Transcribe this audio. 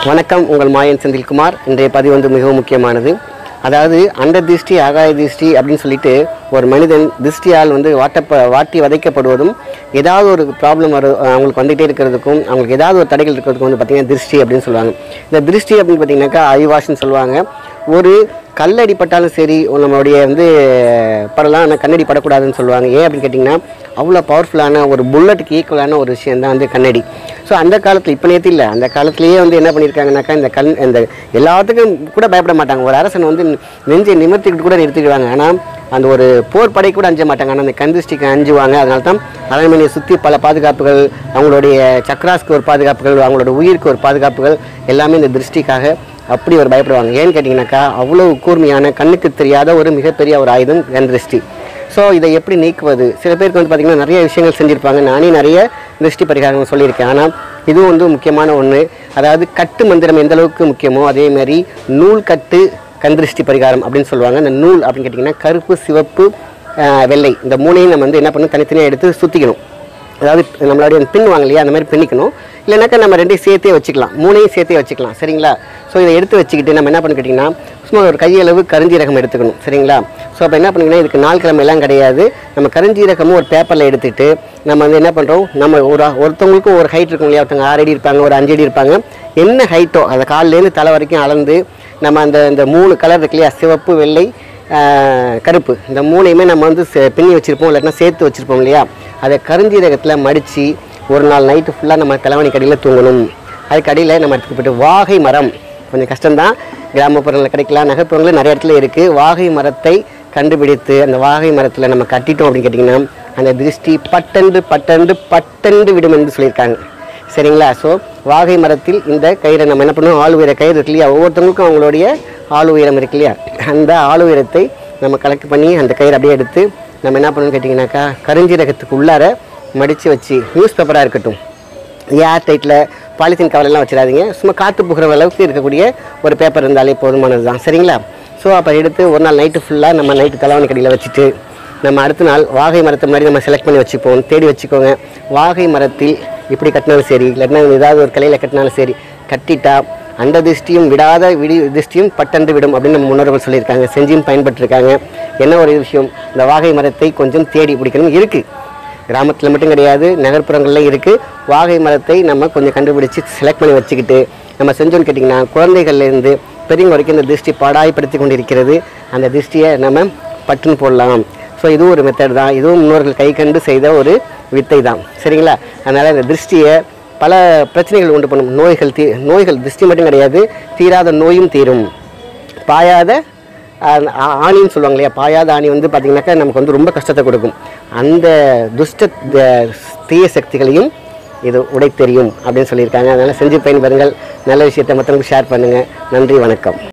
வணக்கம் உங்கள் மாயன் செந்தில்குமார் இன்றைய பதிவு வந்து மிகவும் முக்கியமானது அதாவது அண்ட திருஷ்டி ஆகாய திருஷ்டி அப்படின்னு சொல்லிட்டு ஒரு மனிதன் திருஷ்டியால் வந்து வாட்டப்ப வாட்டி வதைக்கப்படுவதும் ஏதாவது ஒரு ப்ராப்ளம் வரு அவங்களுக்கு வந்துகிட்டே இருக்கிறதுக்கும் அவங்களுக்கு ஏதாவது ஒரு தடைகள் இருக்கிறதுக்கும் வந்து பார்த்திங்கன்னா திருஷ்டி அப்படின்னு சொல்லுவாங்க இந்த திருஷ்டி அப்படின்னு பார்த்தீங்கன்னாக்கா ஐவாஷ்னு சொல்லுவாங்க ஒரு கல்லடி பட்டாலும் சரி நம்மளுடைய வந்து படலாம் ஆனால் கண்ணடி படக்கூடாதுன்னு சொல்லுவாங்க ஏன் அப்படின்னு கேட்டிங்கன்னா அவ்வளோ பவர்ஃபுல்லான ஒரு புல்லட்டுக்கு ஈக்குவலான ஒரு விஷயம் தான் வந்து கண்ணடி ஸோ அந்த காலத்தில் இப்போ நேற்று இல்லை அந்த காலத்திலேயே வந்து என்ன பண்ணியிருக்காங்கனாக்கா இந்த கண் இந்த எல்லாத்துக்கும் கூட பயப்பட மாட்டாங்க ஒரு அரசன் வந்து நெஞ்சை நிமிர்த்திக்கிட்டு கூட நிறுத்திடுவாங்க ஆனால் அந்த ஒரு போர் படை கூட அஞ்ச மாட்டாங்க ஆனால் அந்த கந்திஷ்டிக்கு அஞ்சுவாங்க அதனால தான் அரண்மனையை சுற்றி பல பாதுகாப்புகள் அவங்களுடைய சக்ராஸ்க்கு ஒரு பாதுகாப்புகள் அவங்களோட உயிருக்கு ஒரு பாதுகாப்புகள் எல்லாமே இந்த திருஷ்டிக்காக அப்படி ஒரு பயப்படுவாங்க ஏன்னு கேட்டிங்கனாக்கா அவ்வளோ கூர்மையான கண்ணுக்கு தெரியாத ஒரு மிகப்பெரிய ஒரு ஆயுதம் கண் திருஷ்டி ஸோ இதை எப்படி நீக்குவது சில பேருக்கு வந்து பார்த்திங்கன்னா நிறைய விஷயங்கள் செஞ்சுருப்பாங்க நானே நிறைய திருஷ்டி பரிகாரங்கள் சொல்லியிருக்கேன் ஆனால் இதுவும் வந்து முக்கியமான ஒன்று அதாவது கட்டு மந்திரம் எந்த அளவுக்கு முக்கியமோ அதே மாதிரி நூல் கட்டு கண் திருஷ்டி பரிகாரம் அப்படின்னு சொல்லுவாங்க அந்த நூல் அப்படின்னு கேட்டிங்கன்னா கருப்பு சிவப்பு ஆஹ், வெள்ளை இந்த மூணையும் நம்ம வந்து என்ன பண்ணணும் தனித்தனியாக எடுத்து சுற்றிக்கணும் அதாவது நம்மளுடைய பின்னுவாங்க இல்லையா அந்த மாதிரி பின்னிக்கணும் இல்லைனாக்கா நம்ம ரெண்டையும் சேர்த்தே வச்சுக்கலாம் மூணையும் சேர்த்தே வச்சுக்கலாம் சரிங்களா ஸோ இதை எடுத்து வச்சுக்கிட்டு நம்ம என்ன பண்ண கேட்டிங்கன்னா சும்மா ஒரு கையளவு கருஞ்சீரகம் எடுத்துக்கணும் சரிங்களா ஸோ அப்போ என்ன பண்ணிங்கன்னா இதுக்கு நாள் கிழமை எல்லாம் கிடையாது நம்ம கருஞ்சீரகமும் ஒரு பேப்பரில் எடுத்துட்டு நம்ம வந்து என்ன பண்ணுறோம் நம்ம ஒரு ஒருத்தவங்களுக்கும் ஒரு ஹைட் இருக்கும் இல்லையா ஒருத்தவங்க ஆறு அடி இருப்பாங்க ஒரு அஞ்சு அடி இருப்பாங்க என்ன ஹைட்டோ அந்த கால்லேருந்து தலை வரைக்கும் அளந்து நம்ம அந்த இந்த மூணு கலர் இருக்கு இல்லையா சிவப்பு வெள்ளை ஆஹ், கருப்பு இந்த மூணையுமே நம்ம வந்து சே- பின்னி வச்சுருப்போம் இல்லாட்டினா சேர்த்து வச்சுருப்போம் இல்லையா அதை கருஞ்சீரகத்தில் மடித்து ஒரு நாள் நைட்டு ஃபுல்லாக நம்ம தலைவணி கடியில் தூங்கணும் அதுக்கு அடியில் நம்ம எடுத்துட்டு போயிட்டு வாகை மரம் கொஞ்சம் கஷ்டம்தான் கிராமப்புறங்களில் கிடைக்கலாம் நகர்ப்புறங்களில் நிறைய இடத்துல இருக்குது வாகை மரத்தை கண்டுபிடித்து அந்த வாகை மரத்தில் நம்ம கட்டிட்டோம் அப்படின்னு கேட்டிங்கன்னா அந்த திருஷ்டி பட்டென்று பட்டென்று பட்டென்று விடும் என்று சொல்லியிருக்காங்க சரிங்களா ஸோ வாகை மரத்தில் இந்த கயிறை நம்ம என்ன பண்ணுவோம் ஆள் உயர கயிறு இருக்கு இல்லையா ஒவ்வொருத்தவங்களுக்கும் அவங்களுடைய ஆள் உயரம் இருக்கு இல்லையா அந்த ஆள் உயரத்தை நம்ம கலெக்ட் பண்ணி அந்த கயிறு அப்படியே எடுத்து நம்ம என்ன பண்ணணும்னு கேட்டிங்கனாக்கா கருஞ்சீரகத்துக்கு உள்ளார மடித்து வச்சு நியூஸ் பேப்பராக இருக்கட்டும் ஏர் டைட்டில் பாலித்தீன் கவரெல்லாம் வச்சிடாதீங்க சும்மா காற்று புகிற அளவுக்கு இருக்கக்கூடிய ஒரு பேப்பர் இருந்தாலே போதுமானது தான் சரிங்களா ஸோ அப்போ எடுத்து ஒரு நாள் நைட்டு ஃபுல்லாக நம்ம நைட்டு தலைவணி கடியில் வச்சுட்டு நம்ம அடுத்த நாள் வாகை மரத்தை மாதிரி நம்ம செலக்ட் பண்ணி வச்சுப்போம் தேடி வச்சுக்கோங்க வாகை மரத்தில் இப்படி கட்டினாலும் சரி இல்லைன்னா ஏதாவது ஒரு கிளையில் கட்டினாலும் சரி கட்டிட்டா அந்த திருஷ்டியும் விடாத விடி திருஷ்டியும் பட்டன்று விடும் அப்படின்னு நம்ம முன்னோர்கள் சொல்லியிருக்காங்க செஞ்சும் பயன்பட்டுருக்காங்க என்ன ஒரு விஷயம் இந்த வாகை மரத்தை கொஞ்சம் தேடி பிடிக்கணும் இருக்குது கிராமத்தில் மட்டும் கிடையாது நகர்ப்புறங்கள்லையும் இருக்குது வாகை மரத்தை நம்ம கொஞ்சம் கண்டுபிடிச்சி செலக்ட் பண்ணி வச்சுக்கிட்டு நம்ம செஞ்சோன்னு கேட்டிங்கன்னா குழந்தைகள்லேருந்து பெரியவங்க வரைக்கும் இந்த திருஷ்டி பாடாய்படுத்தி கொண்டிருக்கிறது அந்த திருஷ்டியை நம்ம பட்டுன்னு போடலாம் ஸோ இதுவும் ஒரு மெத்தட் தான் இதுவும் முன்னோர்கள் கை கண்டு செய்த ஒரு வித்தை தான் சரிங்களா அதனால் இந்த திருஷ்டியை பல பிரச்சனைகள் உண்டு பண்ணும் நோய்கள் தீ நோய்கள் திருஷ்டி மட்டும் கிடையாது தீராத நோயும் தீரும் பாயாத ஆஹ் ஆ- ஆணின்னு சொல்லுவாங்க இல்லையா பாயாத ஆணி வந்து பார்த்திங்கனாக்கா நமக்கு வந்து ரொம்ப கஷ்டத்தை கொடுக்கும் அந்த துஷ்ட த- தீய சக்திகளையும் இது உடை தெரியும் அப்படின்னு சொல்லியிருக்காங்க அதனால் செஞ்சு பயன்பெறுங்கள் நல்ல விஷயத்தை மற்றவங்களுக்கு ஷேர் பண்ணுங்கள் நன்றி வணக்கம்